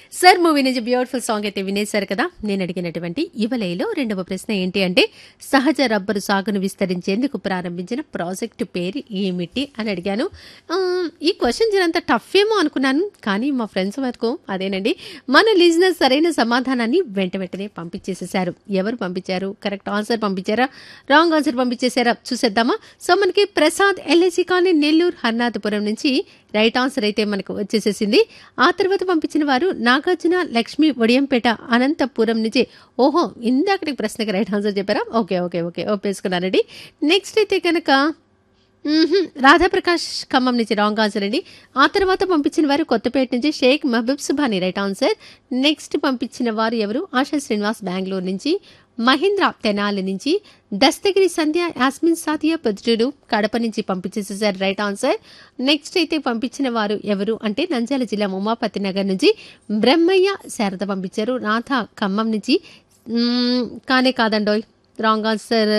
Sir movie నుంచి beautiful song అయితే వినేశారు కదా నేను అడిగినటువంటి యువలయలో రెండవ ప్రశ్న ఏంటి అంటే సహజ రబ్బరు సాగును విస్తరించేందుకు ప్రారంభించిన ప్రాజెక్టు పేరు ఏమిటి అని అడిగాను ఆ, ఈ క్వశ్చన్ జరంత టఫ్ ఏమో అనుకున్నాను కానీ మా ఫ్రెండ్స్ వరకు అదేనండి మన లిజినెస్ సరైన సమాధానాన్ని వెంట వెంటనే పంపించేసేసారు ఎవరు పంపించారు కరెక్ట్ ఆన్సర్ పంపించారా రాంగ్ ఆన్సర్ పంపించేశారా చూసేద్దామా సో మనకి ప్రసాద్ ఎల్ఐసి కాలనీ నెల్లూరు హర్నాథపురం నుంచి రైట్ ఆన్సర్ అయితే మనకు వచ్చేసేసింది ఆ తర్వాత పంపించిన వారు నాగార్జున లక్ష్మి ఒడియంపేట అనంతపురం నుంచి ఓహో ఇందాకటి ప్రశ్నకి రైట్ ఆన్సర్ చెప్పారా ఓకే ఓకే ఓకే ఒప్పేసుకున్నానండి నెక్స్ట్ అయితే కనుక మ్మ్హ్మ్. రాధాప్రకాష్ ఖమ్మం నుంచి రాంగ్ ఆన్సర్ అండి ఆ తర్వాత పంపించిన వారు కొత్తపేట నుంచి Sheikh Mahaboob Subhani right answer next పంపించిన వారు ఎవరు ఆశా శ్రీనివాస్ బెంగళూరు నుంచి మహేంద్ర తెనాలి నుంచి దస్తగిరి సంధ్య యాస్మిన్ సాతియా పొద్దుటూరు కడప నుంచి పంపించేసేసారు రైట్ ఆన్సర్ నెక్స్ట్ అయితే పంపించిన వారు ఎవరు అంటే నంద్యాల జిల్లా ఉమాపతి నగర్ నుంచి బ్రహ్మయ్య శారద పంపించారు రాధ ఖమ్మం నుంచి మ్మ్, కానే కాదండోయ్ రాంగ్ ఆన్సర్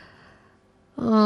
ఆ,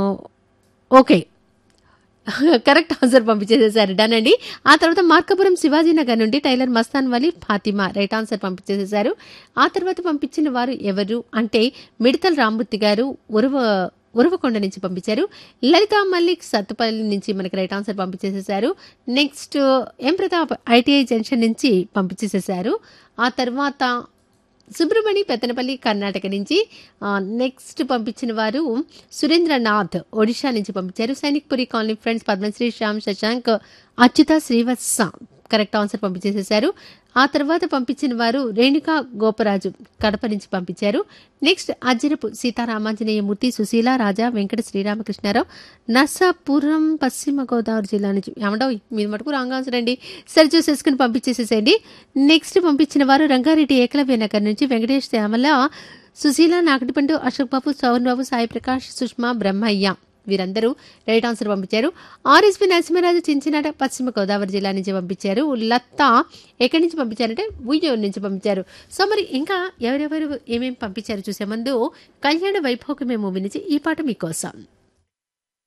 ఓకే కరెక్ట్ ఆన్సర్ పంపించేసేసారు డన్ అండి ఆ తర్వాత మార్కపురం శివాజీనగర్ నుండి tailor Mastan Vali Fatima right answer పంపించేసేసారు ఆ తర్వాత పంపించిన వారు ఎవరు అంటే మిడతల్ రామ్మూర్తి గారు ఉరవ ఉరవకొండ నుంచి పంపించారు లలిత మల్లిక్ సత్తుపల్లి నుంచి మనకి రైట్ ఆన్సర్ పంపించేసేసారు next M Pratap ITI junction నుంచి పంపించేసేసారు ఆ తర్వాత సుబ్రమణి పెత్తనపల్లి కర్ణాటక నుంచి ఆ, నెక్స్ట్ పంపించిన వారు సురేంద్రనాథ్ ఒడిషా నుంచి పంపించారు Sainikpuri colony friends Padmashri Shyam Shashank Achyuta Srivatsa correct answer పంపించేసేసారు ఆ తర్వాత పంపించిన వారు రేణుకా గోపరాజు కడప నుంచి పంపించారు నెక్స్ట్ అజ్జరపు సీతారామాంజనేయ మూర్తి సుశీల రాజా వెంకట శ్రీరామకృష్ణారావు నర్సాపురం పశ్చిమ గోదావరి జిల్లా నుంచి ఏమంటావు మీరు మటుకు రాంగ్ ఆన్సర్ అండి సరి చూసేసుకుని పంపించేసేసేయండి నెక్స్ట్ పంపించిన వారు రంగారెడ్డి ఏకలవ్య నగర్ నుంచి వెంకటేష్ శ్యామల సుశీల నాగటిపండు అశోక్ బాబు సౌరన్ బాబు సాయి ప్రకాష్ సుష్మా బ్రహ్మయ్య వీరందరూ రైట్ ఆన్సర్ పంపించారు ఆర్ఎస్పి నరసింహరాజు చించినాట పశ్చిమ గోదావరి జిల్లా నుంచి పంపించారు లత్తా ఎక్కడి నుంచి పంపించారంటే ఉయ్యూరు నుంచి పంపించారు సో మరి ఇంకా ఎవరెవరు ఏమేమి పంపించారు చూసే ముందు కళ్యాణ వైభోగమే మూవీ నుంచి ఈ పాట మీకోసం